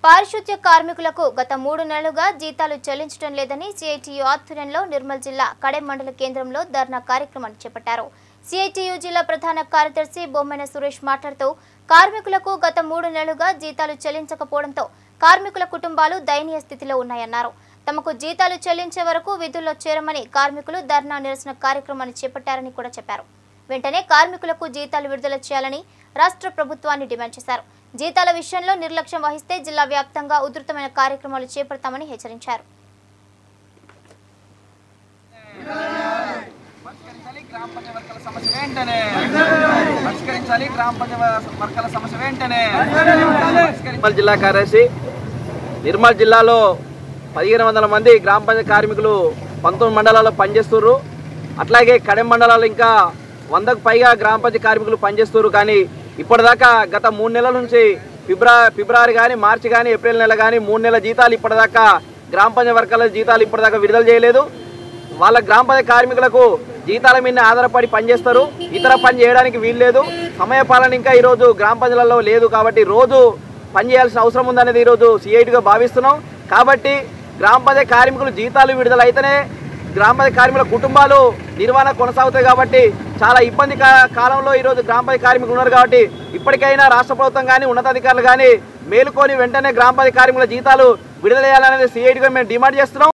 పారిశుద్ధ్య కార్మికులకు గత మూడు నెలలుగా జీతాలు చెల్లించడం లేదని సిఐటియు ఆధ్వర్యంలో నిర్మల్ జిల్లా కడెం మండల కేంద్రంలో ధర్నా కార్యక్రమాన్ని చేపట్టారు సిఐటియు జిల్లా ప్రధాన కార్యదర్శి బొమ్మెన సురేష్ మాట్లాడుతూ కార్మికులకు గత మూడు నెలలుగా జీతాలు చెల్లించకపోవడంతో కార్మికుల కుటుంబాలు దయనీయ స్థితిలో ఉన్నాయన్నారు తమకు జీతాలు చెల్లించే వరకు విధుల్లో చేరమని కార్మికులు ధర్నా నిరసన కార్యక్రమాన్ని చేపట్టారని కూడా చెప్పారు వెంటనే కార్మికులకు జీతాలు విడుదల చేయాలని రాష్ట్ర ప్రభుత్వాన్ని డిమాండ్ చేశారు జీతాల విషయంలో నిర్లక్ష్యం వహిస్తే జిల్లా వ్యాప్తంగా ఉధృతమైన కార్యక్రమాలు చేపడతామని హెచ్చరించారు పరిష్కరించాలి గ్రామ పంచాయతీ వర్గాల సమస్య వెంటనే పరిష్కరించాలి గ్రామ పంచాయతీ వర్గాల సమస్య వెంటనే నిర్మల్ జిల్లా కార్యదర్శి నిర్మల్ జిల్లాలో పదిహేను వందల మంది గ్రామ పంచాయతీ కార్మికులు పంతొమ్మిది మండలాల్లో పనిచేస్తున్నారు అట్లాగే కడెం మండలాలు ఇంకా వందకు పైగా గ్రామ పంచాయతీ కార్మికులు పనిచేస్తున్నారు కానీ ఇప్పటిదాకా గత మూడు నెలల నుంచి ఫిబ్రవరి ఫిబ్రవరి కానీ మార్చి కానీ ఏప్రిల్ నెల కానీ మూడు నెలల జీతాలు ఇప్పటిదాకా గ్రామ పంచాయతీ వర్గాల జీతాలు ఇప్పటిదాకా విడుదల చేయలేదు వాళ్ళ గ్రామ పంచాయతీ కార్మికులకు జీతాల మీద ఆధారపడి పనిచేస్తారు ఇతర పని చేయడానికి వీల్లేదు సమయపాలన ఇంకా ఈరోజు గ్రామ పంచాయతీలలో లేదు కాబట్టి రోజు పని చేయాల్సిన అవసరం ఉందనేది ఈరోజు సిఐటిగా భావిస్తున్నాం కాబట్టి గ్రామ పంచాయతీ కార్మికులు జీతాలు విడుదల అయితేనే గ్రామ పంచాయతీ కార్మికుల కుటుంబాలు నిర్వహణ కొనసాగుతాయి కాబట్టి చాలా ఇబ్బంది కా- కాలంలో ఈరోజు గ్రామ పంచాయతీ కార్మికులు ఉన్నారు కాబట్టి ఇప్పటికైనా రాష్ట్ర ప్రభుత్వం కానీ ఉన్నతాధికారులు కానీ మేలుకొని వెంటనే గ్రామ పంచాయతీ కార్మికుల జీతాలు విడుదల చేయాలనేది సిఐటిగా మేము డిమాండ్ చేస్తున్నాం